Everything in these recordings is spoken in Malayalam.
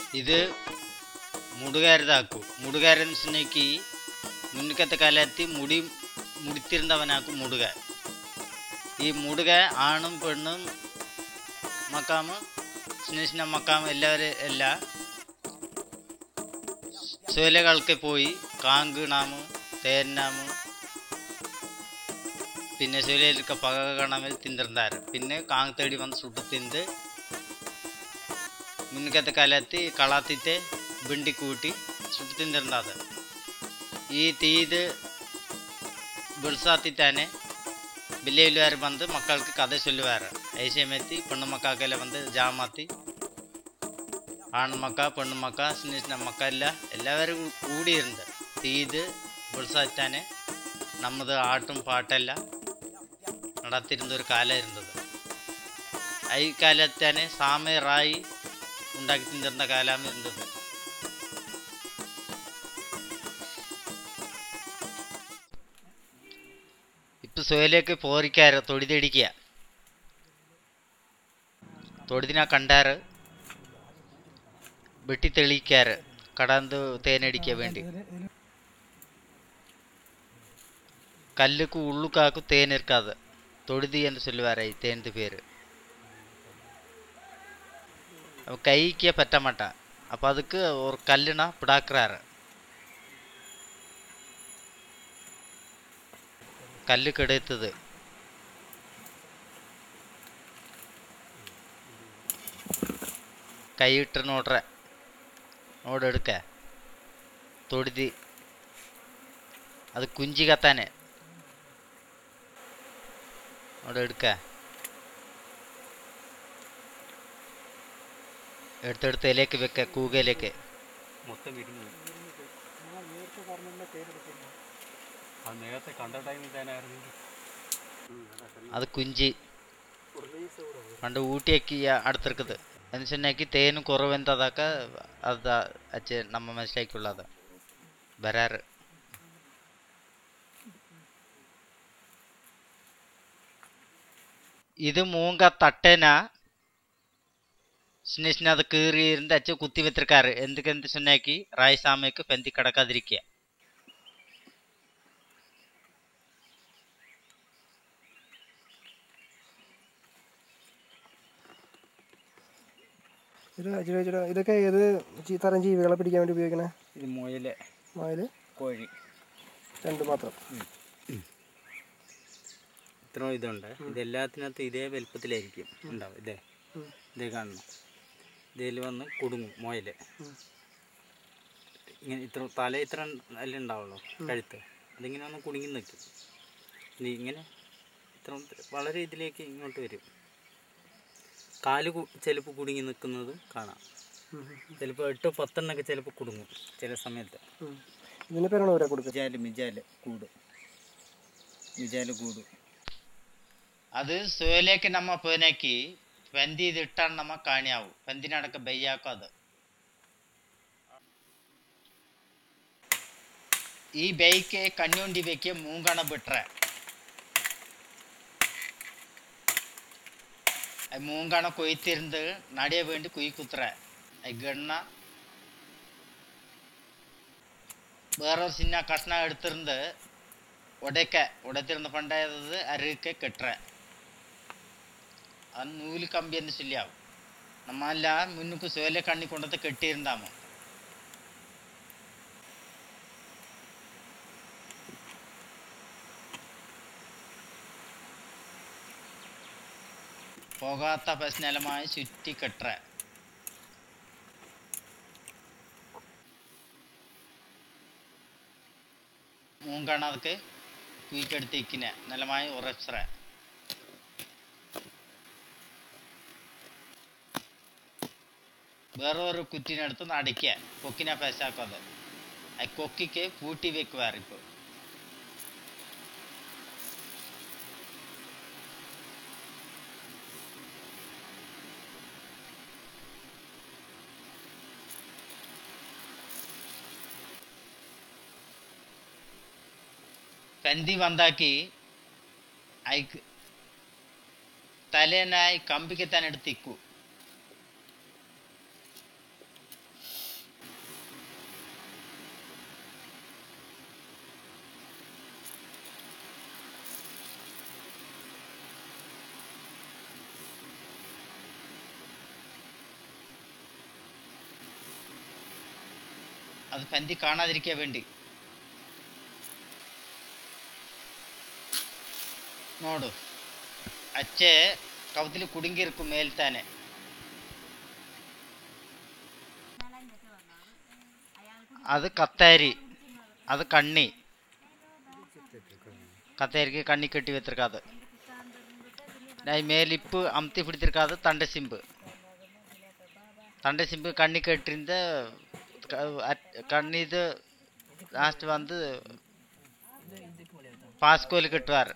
ಇದು ಮುಡುಗಾರದಾಕು ಮುಡುಗಾರನ ಸ್ನೇಕಿ മുന്നിക്കത്തെ കാലത്ത് മുടി മുടിത്തിരുന്നവനാക്കും മുടുക ഈ മുടുക ആണും പെണ്ണും മക്കാമ് ചിന്ന ചിന്ന മക്കാമ് എല്ലാവരും എല്ലാ സോലകൾക്ക് പോയി കാങ്ക് നാമ് തേനാമ് പിന്നെ സോലയിലൊക്കെ പക കാണാമൽ തിന്നിരുന്നാറ് പിന്നെ കാങ് തേടി വന്ന് സുട്ട് തിന്ന് മുന്നിക്കത്തെ കാലത്ത് കളാത്തിത്തെ ബിണ്ടി കൂട്ടി സുട്ട് തിന്നിരുന്നത് ಈ ತೀದ್ ಬಿಳ್ಸಾತಿತ್ತಾನೆ ಬಿಲ್ಲೆಲ್ಲರೂ ಬಂದು ಮಕ್ಕಳಿಗೆ ಕತೆ சொல்லுவார் ಐಸೆ ಮೆತ್ತಿ ಪಣ್ಣು ಮಕ್ಕಳಿಗೆಲ್ಲ ಬಂದು ಜಾಮಾತಿ ആൺമക്ക പെണ്ണുമക്ക ചിന്ന ചിന്ന മക്ക എല്ല എല്ലാവരും കൂടിയിരുന്ന് തീത് ഉത്സാഹിച്ചാന് നമ്മത് ആട്ടും പാട്ടെല്ലാം നടത്തിരുന്ന ഒരു കാലം ഇരുന്നത് ഈ കാലത്താണ് സാമറായി ഉണ്ടാക്കി തിന്നിരുന്ന കാലം ഇരുന്നത് ഇപ്പൊ സോയിലേക്ക് പോറിക്കാറ് തൊടിതടിക്കുക തൊടിതിനാ കണ്ടാറ് വെട്ടി തെളിയിക്കാറ് കടന്ന് തേനടിക്കാൻ വേണ്ടി കല്ലുക്ക് ഉള്ളുക്കാക്കും തേൻ ഇരിക്കാതെ തൊടുതി എന്ന് ചൊല്ലുവാറായി തേനത് പേര് அப்போ கைக்கே பற்ற மாட்டான் அப்போ அதுக்கு ஒரு கல்லுனா பிடாக்குறாரு കല്ല് കെടുത്തത് കൈയിട്ട് നോട്ര നോടെടുക്ക തൊടുതി അത് കുഞ്ചി കത്താന് അവിടെ എടുക്ക എടുത്തെടുത്ത് ഇലയ്ക്ക് വെക്ക കൂകയിലേക്ക് മൊത്തം വിരിഞ്ഞു അത് നേരത്തെ കണ്ട ടൈമിൽ തന്നെയായിരുന്നു അത് കുഞ്ചി പണ്ട് ഊട്ടിയൊക്കെ അടുത്തിരിക്കുന്നത് എന്ന് ചെന്നാക്കി തേനും കുറവെന്തതൊക്കെ അത് അച്ഛൻ നമ്മ മനസ്സിലാക്കിയുള്ളത് വരാറ് ഇത് മൂങ്ക തട്ടേന சின்ன சின்ன அது கீறி இருந்து அச்சு குத்தி வச்சிருக்காரு எந்துக்கு எந்த சொன்னாக்கி ராயசாமிக்கு பெந்தி கிடக்காதிருக்க ഇത് ചേട്ടാ ചേട്ടാ ഇതൊക്കെ ഏത് ജീ- തരം ജീവികളെ പിടിക്കാൻ വേണ്ടി ഉപയോഗിക്കണേ ഇത് മുയല് മായല് കോഴി രണ്ട് മാത്രം ഇത്ര ഇതുണ്ട് ഇതെല്ലാത്തിനകത്ത് ഇതേ വലുപ്പത്തിലായിരിക്കും ഉണ്ടാവും ഇതേ ഉം. ഇതേ കാണണം ഇതിൽ വന്ന് കുടുങ്ങും മുയല് ഇങ്ങനെ ഇത്ര തല ഇത്ര അല്ലേ ഉണ്ടാവുള്ളൂ കഴുത്ത് അതിങ്ങനെ വന്ന് കുടുങ്ങി നിൽക്കും ഇനി ഇങ്ങനെ ഇത്ര വളരെ ഇതിലേക്ക് ഇങ്ങോട്ട് വരും കാല് ചിലപ്പോൾ കുടുങ്ങി നിൽക്കുന്നത് കാണാം ചിലപ്പോൾ എട്ടോ പത്തെണ്ണൊക്കെ ചിലപ്പോൾ കുടുങ്ങും ചില സമയത്ത് ഇതിന് പേരാണ് ഇവരെ കൊടുക്കുന്നത് മിജാല് മിജാല് കൂട് മിജാല് കൂട് ಅದು ಸೋಲೆಕ್ಕೆ ನಮ್ಮ ಪೋನೆಕ್ಕಿ ಪಂದಿ ಇದು ಇಟ್ಟಾಣ ನಮ್ಮ ಕಾಣಿಯಾವು ಪಂದಿನಡಕ ಬೈಯಾಕೋ ಅದು ಈ ಬೇಯ್ಕೆ ಕಣ್ಣುಂಡಿ ಬೇಕೆ ಮೂಂಗಣ ಬಿಟ್ರೆ ಆ ಮೂಂಗಣ ಕೊಯ್ತಿರ್ದು ನಡೆಯ ಬೇಂಡಿ ಕುಯ್ ಕುತ್ರೆ ಆ ಗಣ್ಣ വേറൊരു ചിന്ന കഷ്ണം എടുത്തിരുന്ന് ഉടയ്ക്ക ഉടത്തിരുന്ന് പണ്ടായത് അരുക്കെ കെട്ടുற അത് നൂല് കമ്പി എന്ന് ചൊല്ലിയാവും നമ്മല്ല മുന്നുക്ക് സോലെ കണ്ണി കൊണ്ടത്ത് കെട്ടിയിരുന്നാമോ പോകാത്ത പ്രശ്നലമായി ചുറ്റി കെട്ടുற മൂങ്കാണ് അതൊക്കെ കുയിക്കെടുത്ത് ഇക്കിനെ നിലമായി ഉറച്ചറ വേറെ ഒരു കുറ്റിനെടുത്ത് അടിക്കുക കൊക്കിനെ പെശാക്കത് ആ കൊക്കിക്ക് പൂട്ടി വെക്കുവാറ് ഇപ്പോൾ ಕಂದಿ ಬಂದಾಕಿ ಐಕ್ ತಲೆನಾಯಿ ಕಂಬಿಗೆ ತಾನೆಡ್ತಿಕ್ಕು അത് പന്തി കാണാതിരിക്കാൻ വേണ്ടി ನೋಡು ಅಚ್ಚೆ ಕವತಲಿ ಕುಡುಂಗಿರ್ಕು ಮೇಲ್ತಾನೆ അത് കത്താരി അത് കണ്ണി കത്തേരിക്ക് കണ്ണി കെട്ടി വെത്തിருக்காது மேலிப்பு அமுத்தி பிடித்திருக்காது தண்டை சிம்பு தண்டை சிம்பு கண்ணி கட்டிருந்த கண்ணி இது லாஸ்ட் வந்து പാസ്കോല് കിട്ടുവാറ്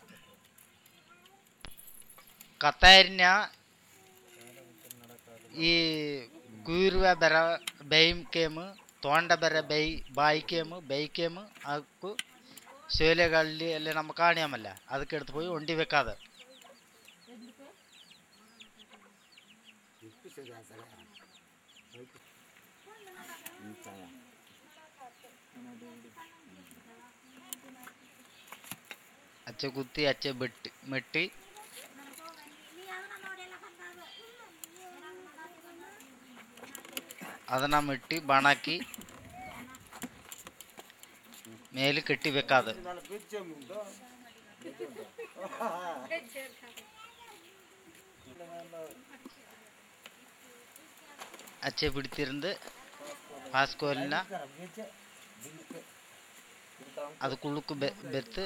കത്താരിന ಈ ಕುಯಿರುವ ಬೆರ ಬೈಮ್ ಕೇಮು ತೋಂಡ ಬೆರ ಬೈ ಬಾಯಿ ಕೇಮು ಬೈ ಕೇಮು ಹಾಕು ശേലകളിൽ എല്ലാം നമുക്ക് കാണിയാമല്ല അതൊക്കെ എടുത്ത് പോയി ഒണ്ടി വെക്കാതെ അച്ഛ കുത്തി അച്ഛ വെട്ടി മെട്ടി ಅದನ್ನ ಮೆಟ್ಟಿ ಬಾಣಾಕಿ ಮೇಲೆ ಕಟ್ಟಿ ಬೇಕಾದ ಅಚ್ಚೆ ಬಿಡ್ತಿರಂದು ಪಾಸ್ಕೋಲಿನ ಅದು ಕುಳುಕು ಬೆ ಬೆತ್ತು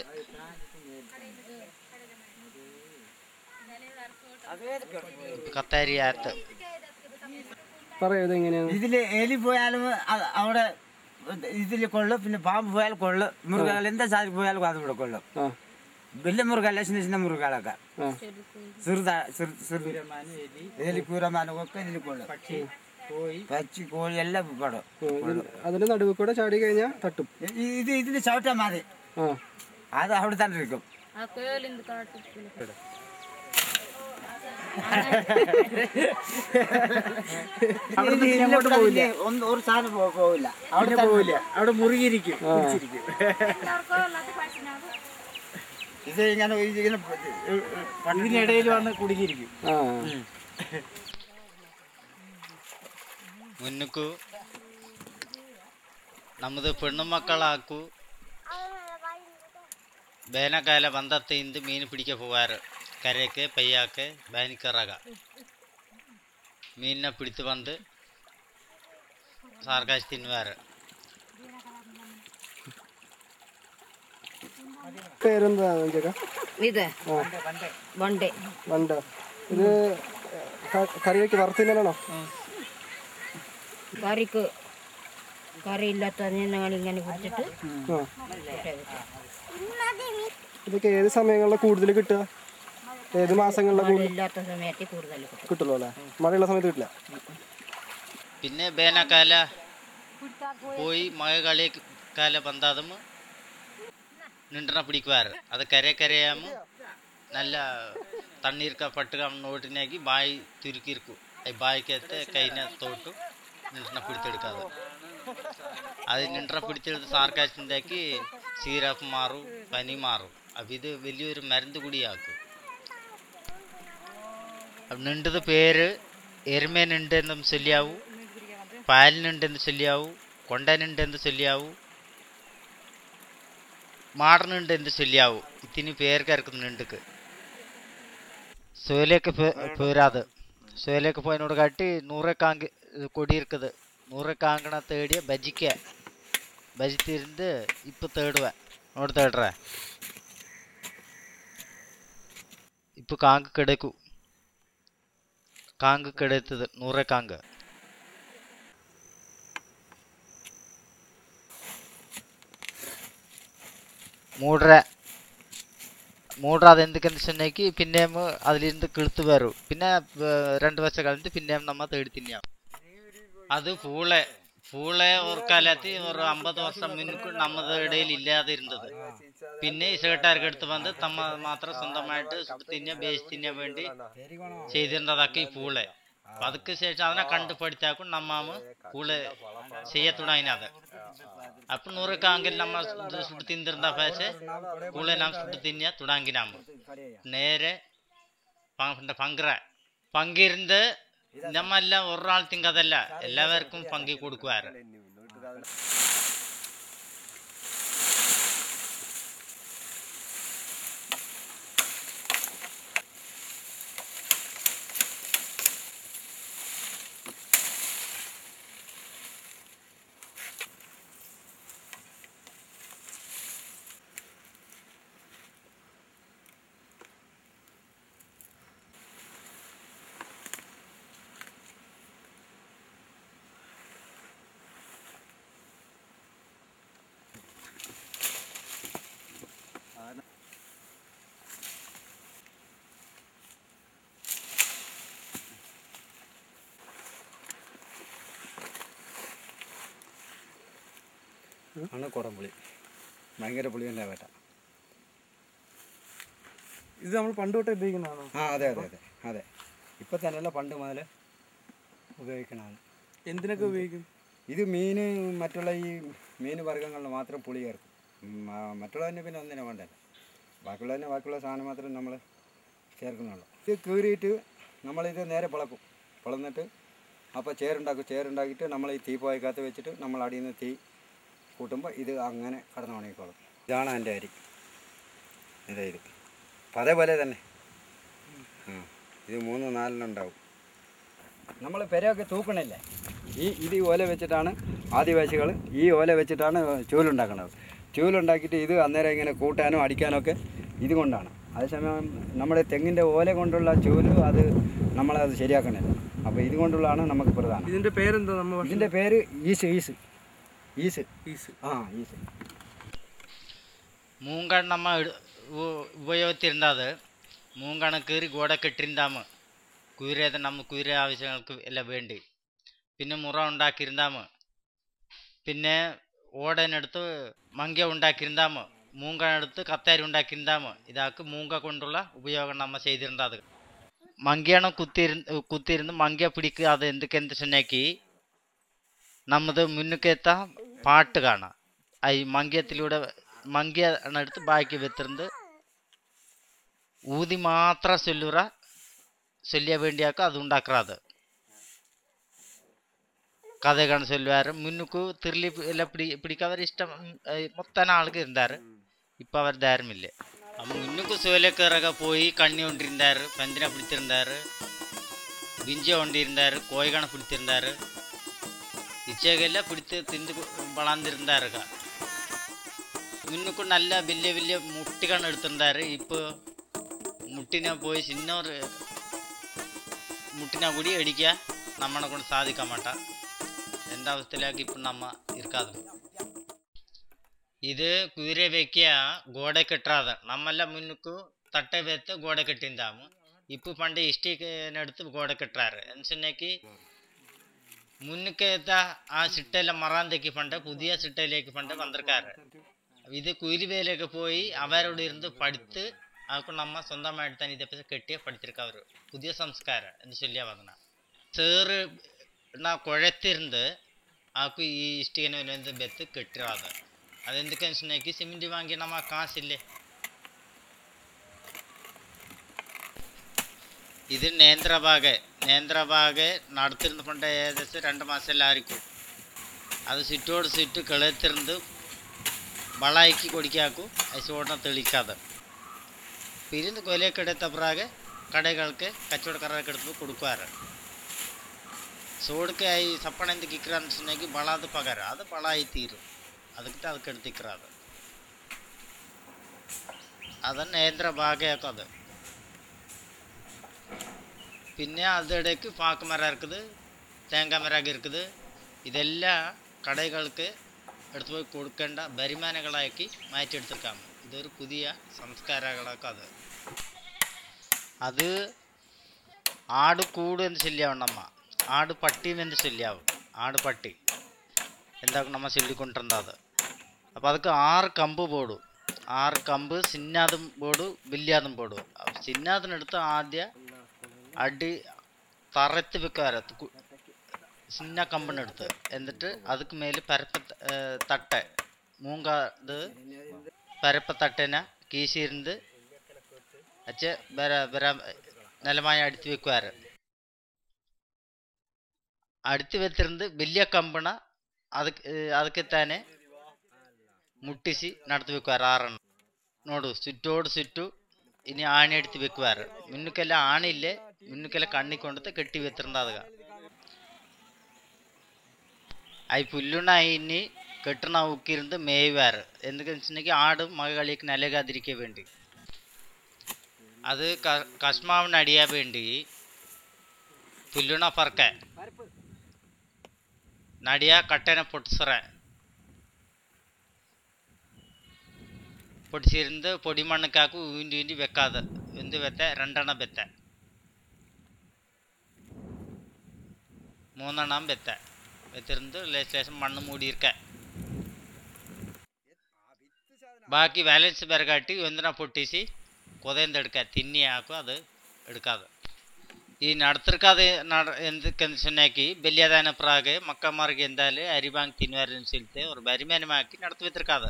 കത്താരി ആത്ത് പറയൂ ഇത് എങ്ങനെയാണ് ഇതില് എലി പോയാലും അ- അവിടെ ഇതില് കൊള്ളും പിന്നെ പാമ്പ് പോയാൽ കൊള്ളും മൃഗങ്ങൾ എന്താ സാധനം പോയാലും അത് ഇവിടെ കൊള്ളും ആ വലിയ മൃഗമല്ല ചിന്ന ചിന്ന മൃഗങ്ങളൊക്കെ ആ ചെറുതാ ചെറു ചെറു എലി കൂരമാനൊക്കെ ഇതിൽ കൊള്ളും കോഴി പച്ചി കോഴി എല്ലാം പെടും ഉം, ഇത് അതിന്റെ നടുവിൽ കൂടെ ചാടി കഴിഞ്ഞാൽ തട്ടും ഇ- ഇത് ഇതിന് ചവിട്ടാൽ മതി ആ അത് അവിടെ തന്നെ ഇരിക്കും ഇത് ഇതിലെ കൂടെ ഒന്നും ഒരു സാധനം പോ- പോവില്ല അവിടെ പോവില്ല അവിടെ മുറുകിയിരിക്കും പിടിച്ചിരിക്കും. ഇത് ഇങ്ങനെ ഇതിങ്ങനെ ഇതിനിടയിൽ വന്ന് കുടുങ്ങിയിരിക്കും ആ മുന്നുക്കു ನಮ್ಮದು പെണ്ണു മക്കളാക്കു ಬೇನಕಾಲ ಬಂದತ್ತಿಂದ ಮೀನು പിടിക്ക പോവാറ് കരയ്ക്ക് പയ്യാക്ക് ബാനിക്കറക മീനിനെ പിടിച്ച് വന്ന് സാർക്കാശ് തിന്നുവാറ് പേരെന്താ ചേക്കാ ഇത് ബൊണ്ടേ വണ്ട ഇത് ക- കറി വെക്ക് വറുത്തിനാണോ കറിക്ക് കറി ഇല്ലാത്ത ഞങ്ങൾ ഇങ്ങനെ പിടിച്ചിട്ട് ആ ഇതൊക്കെ ഏത് സമയങ്ങളിലാണ് കൂടുതൽ കിട്ടുക ഏത് മാസങ്ങളിലാണ് കൂടുതൽ ഇല്ലാത്ത സമയത്ത് കൂടുതൽ കിട്ടും കിട്ടുള്ളൂ അല്ലേ മഴയുള്ള സമയത്ത് കിട്ടില്ല പിന്നെ ಬೇನಕಾಲ പോയി മഴ കാല ಬಂದಾದම ನಿಂಡ್ರನ പിടിക്കുവാറ് അത് കര കരയാമ നല്ല ತಣ್ಣೀರ್ಕ ಪಟ್ಟಗ ನೋಟಿನಾಗಿ ಬಾಯಿ ತುರುಕಿರ್ಕು ಈ ಬಾಯಿಗೆ ಕೈನ തോട്ടു ನಿಂಡ್ರನ പിടിച്ചെടുക്കാതെ അത് നിൻട്ര പിടിച്ചെടുത്ത് സാർക്കാശിൻ്റെക്ക് സീറപ്പ് മാറും പനി മാറും അപ്പം ഇത് വലിയൊരു മരുന്ന് കൂടിയാക്കും അപ്പം നിണ്ടത് പേര് എരുമേനുണ്ടെന്നും ചൊല്ലിയാവൂ പാലിനുണ്ടെന്ന് ചൊല്ലിയാവൂ കൊണ്ടനുണ്ടെന്ന് ചൊല്ലിയാവൂ മാടനുണ്ടെന്ന് ചൊല്ലിയാവൂ ഇത്തിനി പേർക്കാർക്കും നിണ്ടുക്ക് സോലേക്ക് പോരാത് സോലേക്ക് പോയതിനോട് കാട്ടി നൂറെ കാങ്ക് കൊടി இருக்குது நூறு காங்கன தேடிய பஜிக்க பஜி திருந்து இப்போ தேடுவேன் நோடு தேடுற இப்போ காங்கு கிடைக்கும் ಕಾಂಗ್ ಕಡೆತದ ನೂರೇ ಕಾಂಗ್ ಮೂಡ್ರೆ ಮೂಡ್ರ ಅದು ಎಂದಕ್ಕಂತ ಚೆನ್ನೈಕಿ ಪಿನ್ನೇಮ್ ಅದ್ರಿಂದ കിളുത്ത് വരും പിന്നെ രണ്ട് വർഷം കഴിഞ്ഞിട്ട് പിന്നെയും നമ്മ തേടി തിന്നാം അത് പൂളെ പൂളെ ഓർക്കാലത്തി ഒരു അമ്പത് വർഷം മുൻപ് നമ്മുടെ ഇടയിൽ ഇല്ലാതെ ഇരുന്നത് പിന്നെ ഇസകട്ടാർക്ക് എടുത്ത് വന്ന് തമ്മ മാത്രം സ്വന്തമായിട്ട് സുട്ട് തിന്നാൻ ബേസ് തിന്നാൻ വേണ്ടി ചെയ്തിരുന്നതൊക്കെ ഈ പൂളെ അപ്പൊ ಅದಕ್ಕೆ ശേഷം അതിനെ കണ്ടു പഠിച്ചാക്കും നമ്മാമ പൂളെ ചെയ്യ തുടങ്ങിയത് അപ്പൊ നൂറ് കാങ്കിൽ നമ്മ ഇത് സുട്ട് തിന്നിരുന്ന പക്ഷേ പൂളെ നാം സുട്ട് തിന്നാ തുടങ്ങിനാമ നേരെ പ- പങ്കറ പങ്കിരുന്ന് നമ്മെല്ലാം ഒരാൾ തിങ്കതല്ല എല്ലാവർക്കും പങ്കി കൊടുക്കുവാറ് ആണ് കുടംപുളി ഭയങ്കര പുളി തന്നെ വേട്ട ഇത് നമ്മൾ പണ്ട് തൊട്ടേ ഉപയോഗിക്കുന്നതാണോ ആ അതെ അതെ അതെ അതെ ഇപ്പം തന്നെയല്ല പണ്ട് മുതൽ ഉപയോഗിക്കണതാണ് എന്തിനൊക്കെ ഉപയോഗിക്കും ഇത് മീൻ മറ്റുള്ള ഈ മീൻ വർഗ്ഗങ്ങളിൽ മാത്രം പുളി ചേർക്കും ഉം, ആ, മറ്റുള്ളതിന് പിന്നെ ഒന്നിനും വേണ്ടല്ല ബാക്കിയുള്ളതിന് ബാക്കിയുള്ള സാധനം മാത്രം നമ്മൾ ചേർക്കുന്നുള്ളൂ ഇത് കീറിയിട്ട് നമ്മളിത് നേരെ പിളക്കും പിളന്നിട്ട് അപ്പോൾ ചേറുണ്ടാക്കും ചേറുണ്ടാക്കിയിട്ട് നമ്മൾ ഈ തീ പോയക്കകത്ത് വെച്ചിട്ട് നമ്മൾ അടിയിൽ നിന്ന് തീ കൂട്ടുമ്പോൾ ഇത് അങ്ങനെ കടന്നു ഉണങ്ങിക്കോളും ഇതാണ് എൻ്റെ അരി ഇതാ ഇത് അപ്പം അതേപോലെ തന്നെ ആ ഇത് മൂന്ന് നാലെണ്ണം ഉണ്ടാവും നമ്മൾ പെരയൊക്കെ തൂക്കണില്ലേ ഈ ഇത് ഈ ഓല വെച്ചിട്ടാണ് ആദിവാസികൾ ഈ ഓല വെച്ചിട്ടാണ് ചൂലുണ്ടാക്കുന്നത് ചൂലുണ്ടാക്കിയിട്ട് ഇത് അന്നേരം ഇങ്ങനെ കൂട്ടാനും അടിക്കാനും ഒക്കെ ഇത് കൊണ്ടാണ് അതേസമയം നമ്മുടെ തെങ്ങിൻ്റെ ഓല കൊണ്ടുള്ള ചൂല് അത് നമ്മളത് ശരിയാക്കണില്ല അപ്പോൾ ഇത് കൊണ്ടുള്ളതാണ് നമുക്ക് പ്രധാനം ഇതിന്റെ പേരെന്താ നമ്മ ഇതിൻ്റെ പേര് ഈസ് ഈസ് ഈസ് ഈസ് ആ ഈസ് ಮೂಂಗಣ್ಣು ನಮ್ಮ ಇಡ್- ಉ- ഉപയോഗിച്ചിരുന്നത് മൂങ്കണ് കീറി ഗോഡ കെട്ടിരുന്നാമ് കുതിരയത് നമ്മ കുതിര ആവശ്യങ്ങൾക്ക് എല്ലാം വേണ്ടി പിന്നെ മുറ ഉണ്ടാക്കിയിരുന്നാമ് പിന്നെ ഓടനെടുത്ത് മങ്ക ഉണ്ടാക്കിയിരുന്നാമ് മൂങ്കണെടുത്ത് കത്താരി ഉണ്ടാക്കിയിരുന്നാമ് ഇതാക്ക് മൂങ്ക കൊണ്ടുള്ള ഉപയോഗം നമ്മ ചെയ്തിരുന്നത് മങ്കയാണ് കുത്തിയിരുന്ന് കുത്തിയിരുന്ന് മങ്ക പിടിക്കുക അത് എന്തൊക്കെ ചെന്നേക്കി നമ്മത് മുന്നുക്കെത്ത പാട്ട് കാണാം ഈ മങ്ക്യത്തിലൂടെ മങ്കിയ എടുത്ത് ബാക്കി വെത്തിருந்து ഊതി മാത്രം ചൊല്ലുറ ചൊല്ലിയ വേണ്ടിയാക്ക അത് ഉണ്ടാക്കുന്നത് കഥകള് ചൊല്ലുവാറ് മുന്നുക്ക് തിരുളി എല്ലാം പിടി പിടിക്കവർ ഇഷ്ടം മൊത്തം ആൾക്ക് இருந்தாரு ഇപ്പൊ അവർ ധാരമില്ല മുന്നുക്ക് സോലക്കേറൊക്കെ പോയി കണ്ണി കൊണ്ടിരുந்தாரு പെന്തിനെ പിടിച്ചിരുந்தாரு ബിഞ്ച കൊണ്ടിരുந்தாரு കോഴികണ പിടിച്ചിരുந்தாரு ഇച്ചക്കെല്ലാം പിടിച്ച് തിന്ന് വളർന്നിരുந்தாருക മുന്നുക്ക് നല്ല വലിയ വലിയ മുട്ടികളാണ് എടുത്തിട്ടുണ്ടാറ് ഇപ്പൊ മുട്ടിനെ പോയി ചിന്നൊരു മുട്ടിനെ കൂടി അടിക്കുക നമ്മളെ കൊണ്ട് സാധിക്കാൻ മാട്ട എந்த അവസ്ഥയിലാക്കി ഇപ്പം നമ്മ ഇരിക്കാതെ ഇത് കുതിര വെക്കിയ ഗോడ കെട്ടാத നമ്മെല്ലാം മുന്നുക്ക് തട്ട വെത്ത് ഗോడ കെട്ടിന്താമു ഇപ്പൊ പണ്ട് ഇഷ്ടിനെടുത്ത് ഗോಡ കെട്ടാറ് എന്നുവെച്ചെങ്കിൽ മുന്നുക്കേത്ത ആ സിട്ടെല്ലാം മറാൻ തെക്കി പണ്ട് പുതിയ സിട്ടയിലേക്ക് പണ്ട് വന്നിരിക്കാറ് ഇത് കുയിലുവേലൊക്കെ പോയി അവരോട് ഇരുന്ന് പഠിത്ത് അവർക്ക് നമ്മ സ്വന്തമായിട്ട് തന്നെ ഇതേപ്പറ്റി കെട്ടിയ പഠിച്ചിരിക്കവർ പുതിയ സംസ്കാരം എന്ന് ചൊല്ലിയാ വന്ന ചേറ് ನಾ ಕೊಳೆತಿರ್ದು ಆಕು ಈ ಇಷ್ಟಿಗೆ ಒಂದು ಬೆತ್ತು ಕಟ್ಟಿರೋದು ಅದೆಂದಕ್ಕೆ ಅನ್ಸಿನಾಕಿ ಸಿಮೆಂಟ್ ವಾಂಗಿ ನಮ್ಮ ಕಾಸಿಲ್ಲೇ ഇത് നേന്ത്രഭാഗ നേന്ത്രഭാഗ നടത്തിരുന്ന പണ്ട് ഏകദേശം രണ്ട് മാസമെല്ലാം ആയിരിക്കും അത് സിറ്റോട് സിറ്റ് കിളത്തിരുന്ന് വളാക്കി കൊടിക്കാക്കും അസോടനെ തെളിക്കാതെ പിരിന്ന് കൊലയൊക്കെ എടുത്ത പിറകെ കടകൾക്ക് കച്ചവടക്കാരൊക്കെ എടുത്ത് കൊടുക്കാറ് ಸೋಡ್ಕೆ ಈ ಸಪ್ಪಣ ಎಂತ ಕಿಕ್ರ ಅನ್ಸಿನಾಗಿ ಬಳಾದ ಪಗಾರ ಅದು ಬಳ ಐತೀರು ಅದಕ್ಕೆ ಅದಕ್ಕೆ എടുത്തിಕ್ರ ಅದು ಅದನ್ನ നേന്ത്ര ഭാഗയാക്കും പിന്നെ അതിടയ്ക്ക് പാക്ക് മരം இருக்குது തേങ്ങ മരം இருக்குது ഇതെല്ലാം കടകൾക്ക് എടുത്തു പോയി കൊടുക്കേണ്ട വരുമാനങ്ങളാക്കി മാറ്റിയെടുത്തിരിക്കാം ഇതൊരു പുതിയ സംസ്കാരങ്ങളൊക്കെ അത് അത് ആട് കൂട് എന്ന് ചൊല്ലിയാവണ്ണമ്മ ആട് പട്ടിയും എന്ന് ചൊല്ലിയാവും ആട് പട്ടി എന്താക്കും നമ്മ ചൊല്ലിക്കൊണ്ടിരുന്നത് അപ്പോൾ ಅದಕ್ಕೆ ಆರು ಕಂಬು ಬೋಡು ಆರು ಕಂಬು ಸಿನ್ನಾದಂ ಬೋಡು ಬಿಲ್ಲಿಯಾದಂ ಬೋಡು ಸಿನ್ನಾದನೆടുത്ത് ആദ്യ അടി തറത്ത് വെക്കാറ് ചിന്ന കമ്പനെടുത്ത് എന്നിട്ട് അതുക്ക് മേല് പരപ്പ തട്ട മൂങ്ക ഇത് പരപ്പ തട്ടന കീശിരുന്ന് അച്ഛ ബര ബര നിലമായി അടുത്ത് വെക്കുവാറ് അടുത്ത് വെച്ചിരുന്ന് വലിയ കമ്പണ അത് ಅದಕ್ಕೆ ತಾನೆ ಮುಟ್ಟಿಸಿ ನಡ್ದು വെക്കുവാറ് ആറെണ്ണം ನೋಡು ചുറ്റോട് ചുറ്റു ഇനി ആണി എടുത്ത് വെക്കുവാറ് മുന്നുക്കെല്ലാം ആണില്ലേ മുന്നുക്കെല്ലാം കണ്ണി കൊണ്ടത്ത് കെട്ടി വെച്ചിരുന്നത് അയി പുല്ലുണ്ണ ഇനി കെട്ടണ ഉക്കിരുന്ന് മേയുവാറ് എന്തൊക്കെന്ന് വെച്ചിട്ടുണ്ടെങ്കിൽ ആടും മകളിക്ക് നലകാതിരിക്കാൻ വേണ്ടി അത് കശ്മാവിന് അടിയാൻ വേണ്ടി പുല്ലുണ പറക്ക ನಡಿಯ ಕಟ್ಟೆನ പൊട്ടിസറ പൊടിച്ചിരുന്ന് പൊടിമണ്ണക്കാക്ക് ഊന്തി ഊന്തി വെക്കാതെ എന്ത് വെത്ത രണ്ടെണ്ണം വെത്ത മൂന്നെണ്ണം വെത്ത വെത്തിരുന്ന് ലേശം ലേശം മണ്ണ് മൂടിയിരിക്ക ബാക്കി ബാലൻസ് ಬೆರಗಾಟಿ ಒಂದಿನ ಪುಟ್ಟಿಸಿ ಕೊದೆಯಿಂದ ಎಡ್ಕ ತಿನ್ನಿ ಹಾಕು ಅದು ಎಡ್ಕಾದು ഈ നടത്തിർക്കാതെ നട എന്തൊക്കെന്ന് ചെന്നാക്കി വലിയതാന പ്രാഗ് മക്കന്മാർക്ക് എന്തായാലും അരിവാങ് തിന്നുവരനുസരിച്ച് ഒരു വരുമാനമാക്കി നടത്തി വെത്തിർക്കാതെ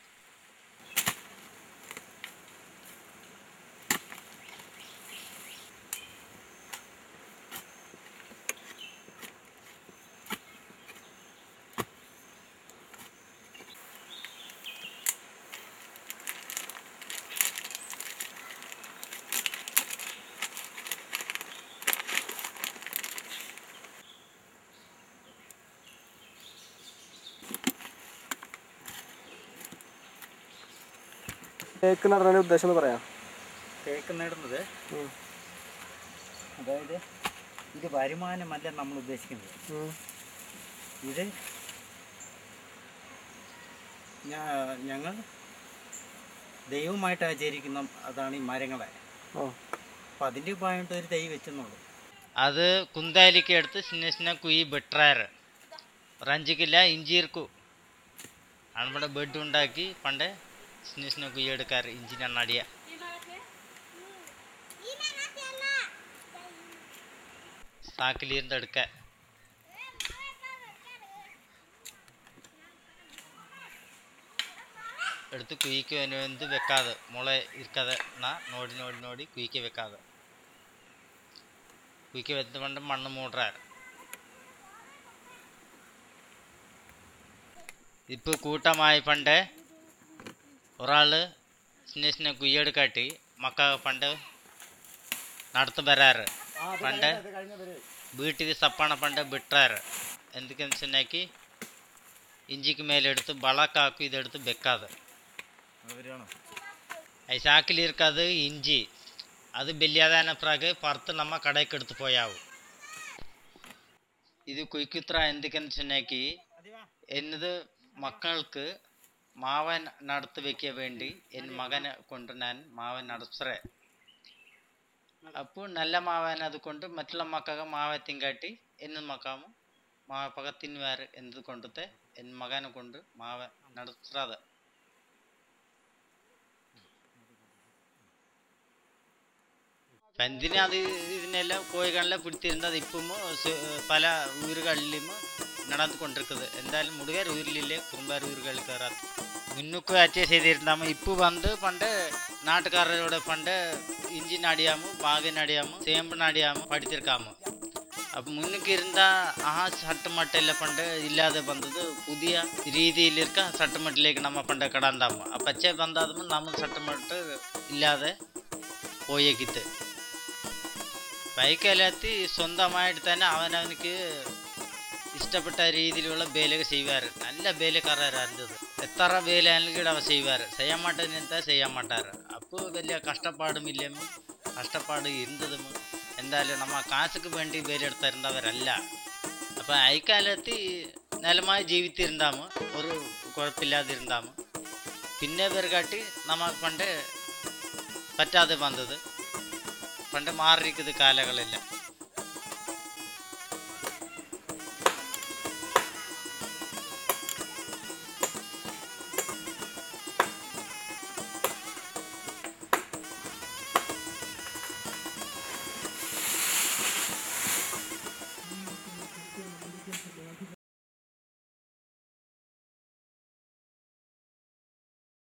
തേക്ക് നടന്നതിന്റെ ഉദ്ദേശം എന്ന് പറയാം തേക്ക് നേടുന്നത് അതായത് ഇത് വരുമാനമല്ല നമ്മൾ ഉദ്ദേശിക്കുന്നത് ഇത് ഞാ- ഞങ്ങൾ ദൈവമായിട്ട് ആചരിക്കുന്ന അതാണ് ഈ മരങ്ങളെ ഓ അപ്പം അതിൻ്റെ ഉപായമായിട്ട് ഒരു തൈ വെച്ചെന്നുള്ളൂ ಅದು ಕುಂದಾಲಿಕೆ ಎಡ್ತು ಚಿನ್ನ ಚಿನ್ನ ಕುಯಿ ಬಿಟ್ರಾರ ರಂಜಿಗಿಲ್ಲ ಇಂಜೀರ್ಕು ಅಣ್ಬಡ ಬೆಡ್ ಉಂಡಾಕಿ ಪಂಡೆ ಚಿನ್ನ ಚಿನ್ನ ಕುಯಿ ಎಡ್ಕಾರ ಇಂಜಿನ ನಡಿಯ ಸಾಕಿಲಿಂದ ಎಡ್ಕ എടുത്ത് കുയ്ക്ക് അനുവദിച്ച് വെക്കാതെ മുള ഇരിക്കാതെ എന്നാ നോടി നോടി നോടി കുയ്ക്ക് വെക്കാതെ കുയ്ക്ക് വെച്ച് പണ്ട് മണ്ണ് മൂടാറ് ഇപ്പൊ കൂട്ടമായി പണ്ട് ഒരാള് ചിന്ന ചിന്ന കുയ്യെടുക്കാട്ടി മക്ക പണ്ട് നടത്തു വരാറ് പണ്ട് വീട്ടിൽ സപ്പണ പണ്ട് ಬಿಟ್ಟಾರ എന്തൊക്കെയാന്ന് വെച്ചാക്കി ഇഞ്ചിക്ക് മേലെടുത്ത് വളക്കാക്കും ഇതെടുത്ത് വെക്കാതെ அது சாக்கில் இருக்காது இஞ்சி அது பெல்லியாதான பிறகு பருத்து நம்ம கடைக்கு எடுத்து போயாவும் இது குய்க்குத்ரா എന്തൊക്കെയെന്ന് ചെന്നാക്കി എന്നത് മക്കൾക്ക് മാവൻ നടത്തി വെക്കാൻ വേണ്ടി എൻ മകനെ കൊണ്ട് ഞാൻ മാവൻ നടത്തുറേ അപ്പോൾ നല്ല മാവൻ അതുകൊണ്ട് മറ്റുള്ള മക്കൾക്ക് മാവത്തിൻ കാട്ടി എന്ന മക്കാമു മാവ പകത്തിന് വേറെ എന്ത് കൊണ്ടത്തെ എൻ മകനെ കൊണ്ട് മാവൻ നടത്തുറാതെ എന്തിനാ അത് ഇതിനെല്ലാം കോഴികളെല്ലാം പിടിച്ചിരുന്നത് ഇപ്പം പല ഊരുകളിലും നടന്നു കൊണ്ടിരിക്കുന്നത് എന്തായാലും മുടുകാർ ഊരിലില്ലേ കുറുമ്പാർ ഊരുകളിൽ കയറാത്ത മുന്നുക്ക് അച്ചേ ചെയ്തിരുന്നാമ ഇപ്പൊ വന്ന് പണ്ട് നാട്ടുകാരോട് പണ്ട് ഇഞ്ചി നടിയാമു ബാഗ് നടിയാമു ചേമ്പ് നടിയാമു പഠിച്ചിരിക്കാമു അപ്പം മുന്നുക്ക് ഇരുന്ന ആ ചട്ടുമട്ടെല്ലാം പണ്ട് ഇല്ലാതെ വന്നത് പുതിയ രീതിയിലിരിക്ക ചട്ടുമട്ടിലേക്ക് നമ്മ പണ്ട് കടന്നാമു ആ പച്ച വന്നാതുമ്പോൾ നമ്മൾ ചട്ടുമട്ട് ഇല്ലാതെ പോയേക്കിത്ത് ബൈക്കല്ലാത്തി സ്വന്തമായിട്ട് തന്നെ അവനവനക്ക് ഇഷ്ടപ്പെട്ട രീതിയിലുള്ള വേലകൾ ചെയ്യുവാറ് നല്ല വേലക്കാരായിരുന്നത് എത്ര വേലയാണെങ്കിൽ അവ ചെയ്യുവാറ് ചെയ്യാൻ മാട്ടേനെന്താ ചെയ്യാൻ മാട്ടാറ് അപ്പോൾ വലിയ കഷ്ടപ്പാടും ഇല്ലമ്മ കഷ്ടപ്പാട് ഇരുന്നതും എന്തായാലും നമ്മ കാശുക്ക് വേണ്ടി വേലെടുത്തിരുന്നവരല്ല അപ്പം അയക്കാലത്ത് നിലമായി ജീവിച്ചിരുന്നാമ് ഒരു കുഴപ്പമില്ലാതിരുന്നാമ് പിന്നെ പേർക്കാട്ടി നമ്മ പണ്ട് പറ്റാതെ വന്നത് പണ്ട് മാറിയിരിക്കുന്നത് കാലങ്ങളെല്ലാം